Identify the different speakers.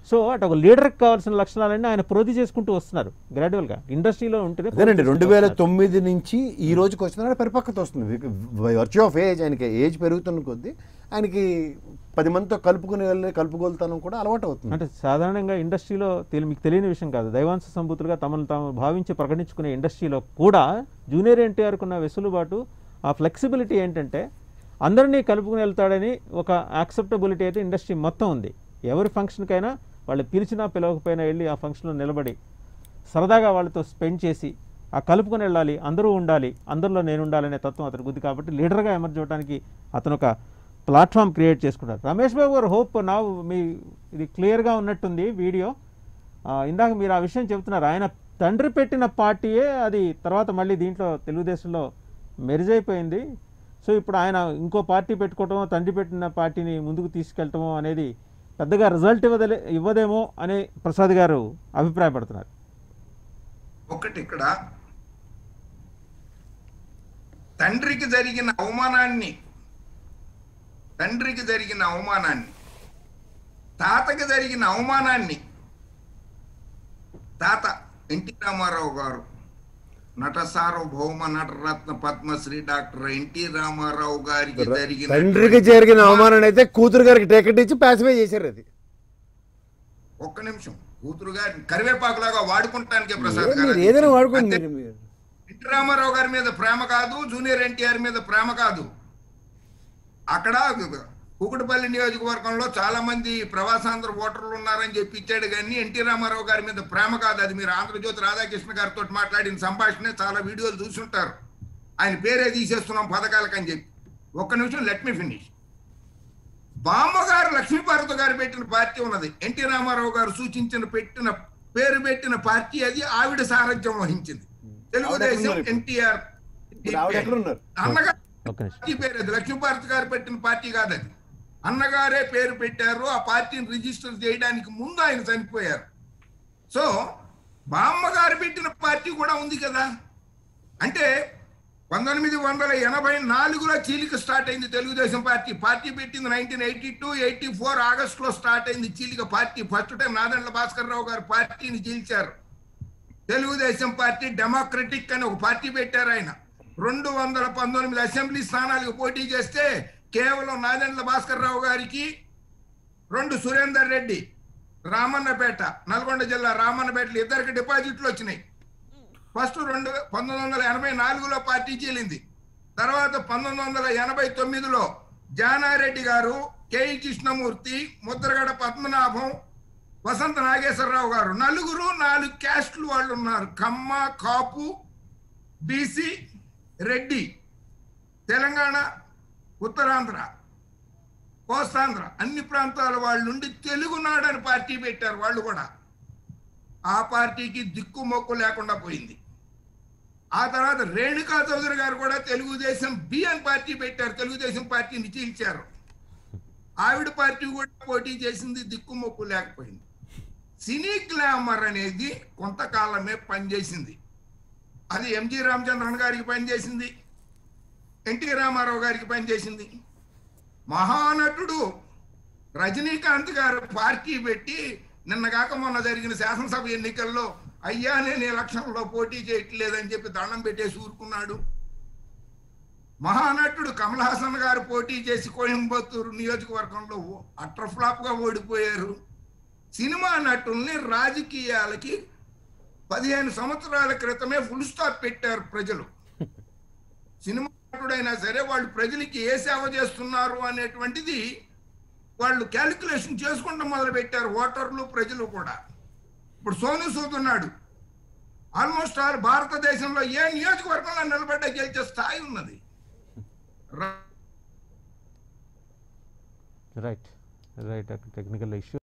Speaker 1: So అటు ఒక లీడర్కి కావాల్సిన లక్షణాలన్నీ ఆయన ప్రోధి చేసుకుంటూ వస్తున్నారు గ్రాడ్యువల్గా ఇండస్ట్రీలో ఉంటేనే
Speaker 2: అదేనండి
Speaker 1: ప్రోధి
Speaker 2: రెండు
Speaker 1: చేసుకుంటూ
Speaker 2: వేల
Speaker 1: వస్తున్నారు.
Speaker 2: తొమ్మిది నుంచి ఈ రోజుకి వచ్చిన పరిపక్వత వస్తుంది వర్చ్యూ ఆఫ్ ఏజ్ ఆయనకి ఏజ్ పెరుగుతున్న కొద్దీ ఆయనకి పది మందితో కలుపుకుని వెళ్ళి కలుపుగోలుతనం కూడా అలవాటు అవుతుంది
Speaker 1: అంటే సాధారణంగా ఇండస్ట్రీలో తెలి మీకు తెలియని విషయం కాదు దైవాంశ సంభూతులుగా తమను తాము భావించి ప్రకటించుకునే ఇండస్ట్రీలో కూడా జూనియర్ ఎన్టీఆర్కు ఉన్న వెసులుబాటు ఆ ఫ్లెక్సిబిలిటీ ఏంటంటే అందరినీ కలుపుకుని వెళ్తాడని ఒక యాక్సెప్టబిలిటీ అయితే ఇండస్ట్రీ మొత్తం ఉంది ఎవరి ఫంక్షన్కైనా వాళ్ళు పిలిచినా పిలవకపోయినా వెళ్ళి ఆ ఫంక్షన్లో నిలబడి సరదాగా వాళ్ళతో స్పెండ్ చేసి ఆ కలుపుకొని వెళ్ళాలి అందరూ ఉండాలి అందరిలో నేను ఉండాలనే తత్వం అతనికి ఉంది కాబట్టి లీడర్గా ఎమర్జ్ అవ్వడానికి అతను ఒక ప్లాట్ఫామ్ క్రియేట్ చేసుకున్నారు రమేష్ బాబు గారు హోప్ నా మీ ఇది క్లియర్గా ఉన్నట్టుంది వీడియో ఆ, ఇందాక మీరు ఆ విషయం చెబుతున్నారు ఆయన తండ్రి పెట్టిన పార్టీయే అది తర్వాత మళ్ళీ దీంట్లో తెలుగుదేశంలో మెరిజ్ అయిపోయింది సో ఇప్పుడు ఆయన ఇంకో పార్టీ పెట్టుకోవటమో తండ్రి పెట్టిన పార్టీని ముందుకు తీసుకెళ్ళటమో అనేది పెద్దగా రిజల్ట్ ఇవ్వదలే ఇవ్వదేమో అని ప్రసాద్ గారు అభిప్రాయపడుతున్నారు
Speaker 3: ఒకటి ఇక్కడ తండ్రికి జరిగిన అవమానాన్ని తండ్రికి జరిగిన అవమానాన్ని తాతకి జరిగిన అవమానాన్ని తాత ఎన్టీ రామారావు గారు నట సార్వభౌమ నటరత్న పద్మశ్రీ డాక్టర్ ఎన్టీ రామారావు గారికి జరిగిన
Speaker 2: తండ్రికి జరిగిన అవమానం అయితే కూతురు గారికి టికెట్ ఇచ్చి పాసిఫై చేశారు అది
Speaker 3: ఒక్క నిమిషం కూతురు గారి కరివేపాకులాగా వాడుకుంటానికే ప్రసాద్
Speaker 2: ఏ-
Speaker 3: గారు
Speaker 2: మీరు
Speaker 3: అది.
Speaker 2: ఏదైనా వాడుకోండి
Speaker 3: అంతే.
Speaker 2: మీరు మీరు.
Speaker 3: ఎన్టీ రామారావు గారి మీద ప్రేమ కాదు జూనియర్ ఎన్టీఆర్ మీద ప్రేమ కాదు అక్కడ కుకుటపల్లి నియోజకవర్గంలో చాలా మంది ప్రవాసాంధ్ర ఓటర్లు ఉన్నారని చెప్పి ఇచ్చాడు కానీ ఎన్టీ రామారావు గారి మీద ప్రేమ కాదు అది మీరు ఆంధ్రజ్యోతి రాధాకృష్ణ గారితో మాట్లాడిన సంభాషణ చాలా వీడియోలు చూసుంటారు ఆయన పేరే తీసేస్తున్నాం పథకాలకని చెప్పి ఒక్క నిమిషం లెట్ మీ ఫినిష్ బామ్మగారు లక్ష్మీపార్వతి గారు పెట్టిన పార్టీ ఉన్నది ఎన్టీ రామారావు గారు సూచించిన పెట్టిన పేరు పెట్టిన పార్టీ అది ఆవిడ సారథ్యం వహించింది తెలుగుదేశం
Speaker 2: ఎక్కడున్నారు ఇప్పుడు?
Speaker 3: ఎన్టీఆర్
Speaker 2: ఇప్పుడు ఆవిడ ఎక్కడున్నారు?
Speaker 3: అన్నగారు
Speaker 1: ఒక్క నిమిషం
Speaker 3: పార్టీ పేరు అది లక్ష్మీపార్వతి గారు పెట్టిన పార్టీ కాదు అది అన్నగారే పేరు పెట్టారు ఆ పార్టీని రిజిస్టర్ చేయడానికి ముందు ఆయన చనిపోయారు సో బామ్మగారు పెట్టిన పార్టీ కూడా ఉంది కదా అంటే పంతొమ్మిది వందల ఎనభై నాలుగులో చీలిక స్టార్ట్ అయింది తెలుగుదేశం పార్టీ పార్టీ పెట్టింది nineteen eighty two eighty four ఆగస్టులో స్టార్ట్ అయింది చీలిక party first time Nadendla Bhaskar Rao garu పార్టీని చీల్చారు తెలుగుదేశం పార్టీ డెమోక్రటిక్ అని ఒక పార్టీ పెట్టారు ఆయన రెండు వందల పంతొమ్మిది అసెంబ్లీ స్థానాలకు పోటీ చేస్తే కేవలం నాదెండ్ల భాస్కర్ రావు గారికి రెండు సురేందర్ రెడ్డి రామన్నపేట నల్గొండ జిల్లా రామన్నపేటలో ఇద్దరికి డిపాజిట్లు వచ్చినాయి ఫస్ట్ రెండు పంతొమ్మిది వందల ఎనభై నాలుగులో పార్టీ చీలింది తర్వాత పంతొమ్మిది వందల ఎనభై తొమ్మిదిలో జానారెడ్డి గారు కేఈ కృష్ణమూర్తి ముద్రగడ పద్మనాభం వసంత నాగేశ్వరరావు గారు నలుగురు నాలుగు క్యాస్ట్లు వాళ్ళు ఉన్నారు కమ్మ కాపు బీసీ రెడ్డి తెలంగాణ ఉత్తరాంధ్ర కోస్తాంధ్ర అన్ని ప్రాంతాల వాళ్ళు ఉండి తెలుగునాడు అని పార్టీ పెట్టారు వాళ్ళు కూడా ఆ పార్టీకి దిక్కు మొక్కు లేకుండా పోయింది ఆ తర్వాత రేణుకా చౌదరి గారు కూడా తెలుగుదేశం బి అని పార్టీ పెట్టారు తెలుగుదేశం పార్టీని చీల్చారు ఆవిడ పార్టీ కూడా పోటీ చేసింది దిక్కు మొక్కు లేకపోయింది సినీ గ్లామర్ అనేది కొంతకాలమే పనిచేసింది అది ఎంజి రామచంద్రన్ గారికి పనిచేసింది ఎన్టీ రామారావు గారికి పనిచేసింది మహానటుడు రజనీకాంత్ గారు పార్టీ పెట్టి నిన్న కాక మొన్న జరిగిన శాసనసభ ఎన్నికల్లో అయ్యా నేను ఎలక్షన్లో పోటీ చేయట్లేదని చెప్పి దండం పెట్టేసి ఊరుకున్నాడు మహానటుడు కమల్ హాసన్ గారు పోటీ చేసి కోయంబత్తూరు నియోజకవర్గంలో అట్ర ఫ్లాప్ గా ఓడిపోయారు సినిమా నటుల్ని రాజకీయాలకి పదిహేను సంవత్సరాల క్రితమే ఫుల్ స్టాప్ పెట్టారు ప్రజలు సినిమా నటుడైనా సరే వాళ్ళు ప్రజలకి ఏ సేవ చేస్తున్నారు అనేటువంటిది వాళ్ళు క్యాలిక్యులేషన్ చేసుకుంటూ మొదలు పెట్టారు ఓటర్లు ప్రజలు కూడా ఇప్పుడు సోను సూద్ ఉన్నాడు ఆల్మోస్ట్ ఆల్ భారతదేశంలో ఏ నియోజకవర్గంలో నిలబడ్డా గెలిచే స్థాయి ఉన్నది రా-
Speaker 1: రైట్ రైట్ టెక్నికల్ ఇష్యూ